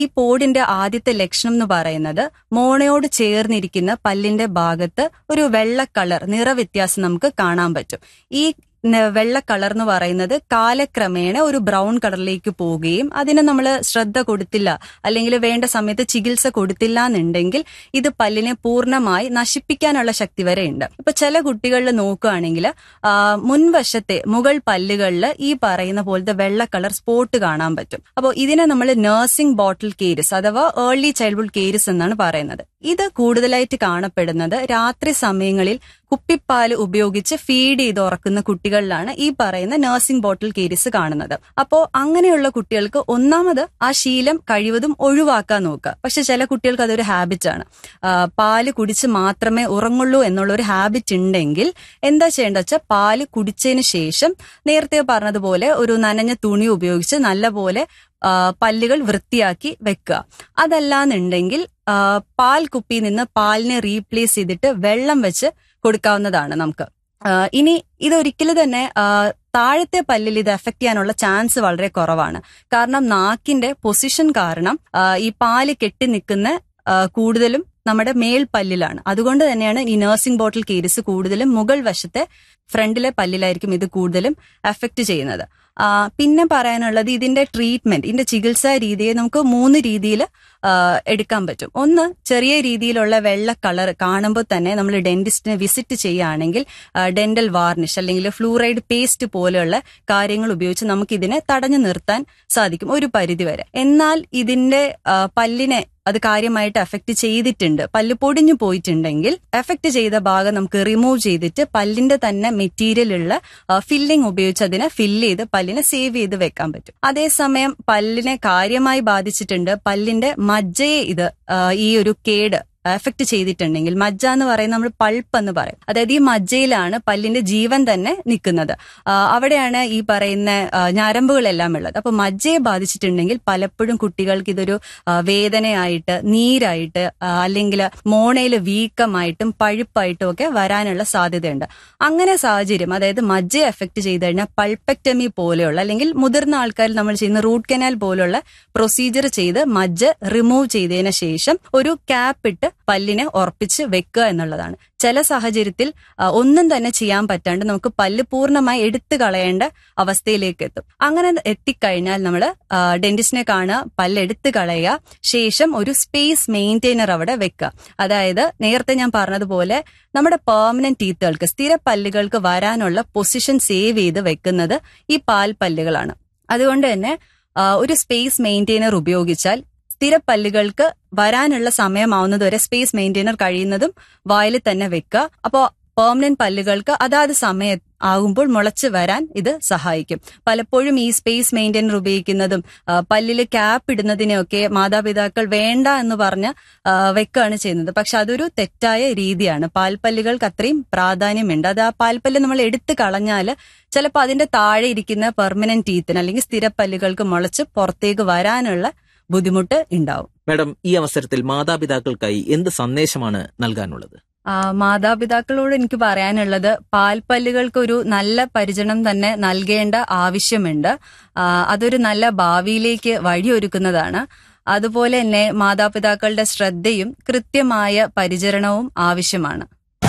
ഈ പോടിന്റെ ആദ്യത്തെ ലക്ഷണം എന്ന് പറയുന്നത് മോണയോട് ചേർന്നിരിക്കുന്ന പല്ലിന്റെ ഭാഗത്ത് ഒരു വെള്ള കളർ നിറവ്യത്യാസം നമുക്ക് കാണാൻ പറ്റും ഈ ന- വെള്ള കളർ എന്ന് പറയുന്നത് കാലക്രമേണ ഒരു ബ്രൗൺ കളറിലേക്ക് പോവുകയും അതിന് നമ്മൾ ശ്രദ്ധ കൊടുത്തില്ല അല്ലെങ്കിൽ വേണ്ട സമയത്ത് ചികിത്സ കൊടുത്തില്ല എന്നുണ്ടെങ്കിൽ ഇത് പല്ലിനെ പൂർണ്ണമായി നശിപ്പിക്കാനുള്ള ശക്തി വരെ ഉണ്ട് ഇപ്പൊ ചില കുട്ടികളിൽ നോക്കുകയാണെങ്കിൽ ആ, മുൻവശത്തെ മുകൾ പല്ലുകളിൽ ഈ പറയുന്ന പോലത്തെ വെള്ള കളർ സ്പോട്ട് കാണാൻ പറ്റും അപ്പോൾ ഇതിനെ നമ്മൾ നഴ്സിംഗ് ബോട്ടിൽ കേരിസ് അഥവാ ഏർലി ചൈൽഡ്ഹുഡ് കേരിസ് എന്നാണ് പറയുന്നത് ഇത് കൂടുതലായിട്ട് കാണപ്പെടുന്നത് രാത്രി സമയങ്ങളിൽ കുപ്പിപ്പാല് ഉപയോഗിച്ച് ഫീഡ് ചെയ്ത് ഉറക്കുന്ന കുട്ടികളിലാണ് ഈ പറയുന്ന നഴ്സിംഗ് ബോട്ടിൽ കേരിസ് കാണുന്നത് അപ്പോ അങ്ങനെയുള്ള കുട്ടികൾക്ക് ഒന്നാമത് ആ ശീലം കഴിവതും ഒഴിവാക്കാൻ നോക്കുക പക്ഷെ ചില കുട്ടികൾക്ക് അതൊരു ഹാബിറ്റ് ആണ് ആ, പാല് കുടിച്ച് മാത്രമേ ഉറങ്ങുള്ളൂ എന്നുള്ള ഒരു ഹാബിറ്റ് ഉണ്ടെങ്കിൽ എന്താ ചെയ്യേണ്ടത് വെച്ചാൽ പാല് കുടിച്ചതിന് ശേഷം നേരത്തെ പറഞ്ഞതുപോലെ ഒരു നനഞ്ഞ തുണി ഉപയോഗിച്ച് നല്ലപോലെ ആ, പല്ലുകൾ വൃത്തിയാക്കി വെക്കുക അതല്ലാന്നുണ്ടെങ്കിൽ ആ, പാൽ കുപ്പിയിൽ നിന്ന് പാലിനെ റീപ്ലേസ് ചെയ്തിട്ട് വെള്ളം വെച്ച് കൊടുക്കാവുന്നതാണ് നമുക്ക് ആ, ഇനി ഇതൊരിക്കലും തന്നെ ആ, താഴത്തെ പല്ലിൽ ഇത് എഫക്ട് ചെയ്യാനുള്ള ചാൻസ് വളരെ കുറവാണ് കാരണം നാക്കിന്റെ പൊസിഷൻ കാരണം ആ, ഈ പാല് കെട്ടി നിൽക്കുന്ന ആ, കൂടുതലും നമ്മുടെ മേൽപ്പല്ലിലാണ് അതുകൊണ്ട് തന്നെയാണ് ഈ നഴ്സിംഗ് ബോട്ടിൽ കേരിസ് കൂടുതലും മുകൾ വശത്തെ ഫ്രണ്ടിലെ പല്ലിലായിരിക്കും ഇത് കൂടുതലും എഫക്ട് ചെയ്യുന്നത് ആ, പിന്നെ പറയാനുള്ളത് ഇതിന്റെ ട്രീറ്റ്മെന്റ് ഇതിന്റെ ചികിത്സാ രീതിയെ നമുക്ക് മൂന്ന് രീതിയിൽ എടുക്കാൻ പറ്റും ഒന്ന് ചെറിയ രീതിയിലുള്ള വെള്ള കളർ കാണുമ്പോൾ തന്നെ നമ്മൾ ഡെന്റിസ്റ്റിനെ വിസിറ്റ് ചെയ്യുകയാണെങ്കിൽ ഡെന്റൽ വാർണിഷ് അല്ലെങ്കിൽ ഫ്ലൂറൈഡ് പേസ്റ്റ് പോലെയുള്ള കാര്യങ്ങൾ ഉപയോഗിച്ച് നമുക്ക് ഇതിനെ തടഞ്ഞു നിർത്താൻ സാധിക്കും ഒരു പരിധിവരെ എന്നാൽ ഇതിന്റെ ആ, പല്ലിനെ അത് കാര്യമായിട്ട് എഫക്ട് ചെയ്തിട്ടുണ്ട് പല്ല് പൊടിഞ്ഞു പോയിട്ടുണ്ടെങ്കിൽ എഫക്ട് ചെയ്ത ഭാഗം നമുക്ക് റിമൂവ് ചെയ്തിട്ട് പല്ലിന്റെ തന്നെ മെറ്റീരിയലുള്ള ഫില്ലിംഗ് ഉപയോഗിച്ച് അതിനെ ഫില്ല് ചെയ്ത് പല്ലിനെ സേവ് ചെയ്ത് വെക്കാൻ പറ്റും അതേസമയം പല്ലിനെ കാര്യമായി ബാധിച്ചിട്ടുണ്ട് പല്ലിന്റെ മജ്ജയെ ഇത് ആ, ഈ ഒരു കേട് എഫക്ട് ചെയ്തിട്ടുണ്ടെങ്കിൽ മജ്ജ എന്ന് പറയുന്നത് നമ്മൾ പൾപ്പ് എന്ന് പറയും അതായത് ഈ മജ്ജയിലാണ് പല്ലിന്റെ ജീവൻ തന്നെ നിൽക്കുന്നത് ആ, അവിടെയാണ് ഈ പറയുന്ന ആ, ഞരമ്പുകളെല്ലാം ഉള്ളത് അപ്പൊ മജ്ജയെ ബാധിച്ചിട്ടുണ്ടെങ്കിൽ പലപ്പോഴും കുട്ടികൾക്ക് ഇതൊരു ആ, വേദനയായിട്ട് നീരായിട്ട് ആ, അല്ലെങ്കിൽ മോണയിൽ വീക്കമായിട്ടും പഴുപ്പായിട്ടും ഒക്കെ വരാനുള്ള സാധ്യതയുണ്ട് അങ്ങനെ സാഹചര്യം അതായത് മജ്ജയെ എഫക്ട് ചെയ്ത് കഴിഞ്ഞാൽ പൾപ്പക്ടമി പോലെയുള്ള അല്ലെങ്കിൽ മുതിർന്ന ആൾക്കാരിൽ നമ്മൾ ചെയ്യുന്ന റൂട്ട് കനാൽ പോലുള്ള പ്രൊസീജിയർ ചെയ്ത് മജ്ജ റിമൂവ് ചെയ്തതിന് ശേഷം ഒരു ക്യാപ്പ് ഇട്ട് പല്ലിനെ ഉറപ്പിച്ച് വെക്കുക എന്നുള്ളതാണ് ചില സാഹചര്യത്തിൽ ആ, ഒന്നും തന്നെ ചെയ്യാൻ പറ്റാണ്ട് നമുക്ക് പല്ല് പൂർണ്ണമായി എടുത്തു കളയേണ്ട അവസ്ഥയിലേക്ക് എത്തും അങ്ങനെ എത്തിക്കഴിഞ്ഞാൽ നമ്മൾ ഡെന്റിസ്റ്റിനെ കാണുക പല്ല് എടുത്തു കളയുക ശേഷം ഒരു സ്പേസ് മെയിൻറ്റെയിനർ അവിടെ വെക്കുക അതായത് നേരത്തെ ഞാൻ പറഞ്ഞതുപോലെ നമ്മുടെ പെർമനന്റ് ടീത്തുകൾക്ക് സ്ഥിര പല്ലുകൾക്ക് വരാനുള്ള പൊസിഷൻ സേവ് ചെയ്ത് വെക്കുന്നത് ഈ പാൽ പല്ലുകളാണ് അതുകൊണ്ട് തന്നെ ആ, ഒരു സ്പേസ് മെയിൻറ്റെയിനർ ഉപയോഗിച്ചാൽ സ്ഥിര പല്ലുകൾക്ക് വരാനുള്ള സമയമാവുന്നത് വരെ സ്പേസ് മെയിൻറ്റെയിനർ കഴിയുന്നതും വായിൽ തന്നെ വെക്കുക അപ്പോൾ പെർമനന്റ് പല്ലുകൾക്ക് അതാത് സമയം ആകുമ്പോൾ മുളച്ച് വരാൻ ഇത് സഹായിക്കും പലപ്പോഴും ഈ സ്പേസ് മെയിൻറ്റെയിനർ ഉപയോഗിക്കുന്നതും ആ, പല്ലില് ക്യാപ്പ് ഇടുന്നതിനെയൊക്കെ മാതാപിതാക്കൾ വേണ്ട എന്ന് പറഞ്ഞ് ആ, വെക്കുകയാണ് ചെയ്യുന്നത് പക്ഷെ അതൊരു തെറ്റായ രീതിയാണ് പാൽപ്പല്ലുകൾക്ക് അത്രയും പ്രാധാന്യമുണ്ട് അത് ആ പാൽപ്പല്ല് നമ്മൾ എടുത്തു കളഞ്ഞാൽ ചിലപ്പോൾ അതിന്റെ താഴെ ഇരിക്കുന്ന പെർമനന്റ് ടീത്തിന് അല്ലെങ്കിൽ സ്ഥിരപ്പല്ലുകൾക്ക് മുളച്ച് പുറത്തേക്ക് വരാനുള്ള ബുദ്ധിമുട്ട് ഉണ്ടാവും മാഡം ഈ അവസരത്തിൽ മാതാപിതാക്കൾക്കായി എന്ത് സന്ദേശമാണ് നൽകാനുള്ളത് ആ, മാതാപിതാക്കളോട് എനിക്ക് പറയാനുള്ളത് പാൽപ്പല്ലുകൾക്ക് ഒരു നല്ല പരിചരണം തന്നെ നൽകേണ്ട ആവശ്യമുണ്ട് ആ, അതൊരു നല്ല ഭാവിയിലേക്ക് വഴിയൊരുക്കുന്നതാണ് അതുപോലെ തന്നെ മാതാപിതാക്കളുടെ ശ്രദ്ധയും കൃത്യമായ പരിചരണവും ആവശ്യമാണ്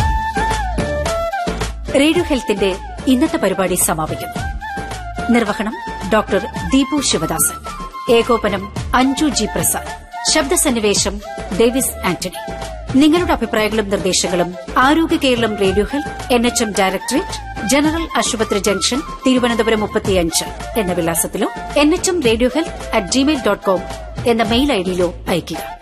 റേഡിയോ ഹെൽത്തിന്റെ ഇന്നത്തെ പരിപാടി സമാപിക്കുന്നു നിർവഹണം ഡോക്ടർ ദീപു ശിവദാസൻ ഏകോപനം അഞ്ജു ജി പ്രസാദ് ശബ്ദസന്നിവേശം ഡേവിസ് ആന്റണി നിങ്ങളുടെ അഭിപ്രായങ്ങളും നിർദ്ദേശങ്ങളും ആരോഗ്യ Keralam radio health N H M directorate general ആശുപത്രി ജംഗ്ഷൻ തിരുവനന്തപുരം മുപ്പത്തിയഞ്ച് എന്ന വിലാസത്തിലോ N H M radio health at Gmail dot com എന്ന മെയിൽ ഐഡിയിലോ അയയ്ക്കുക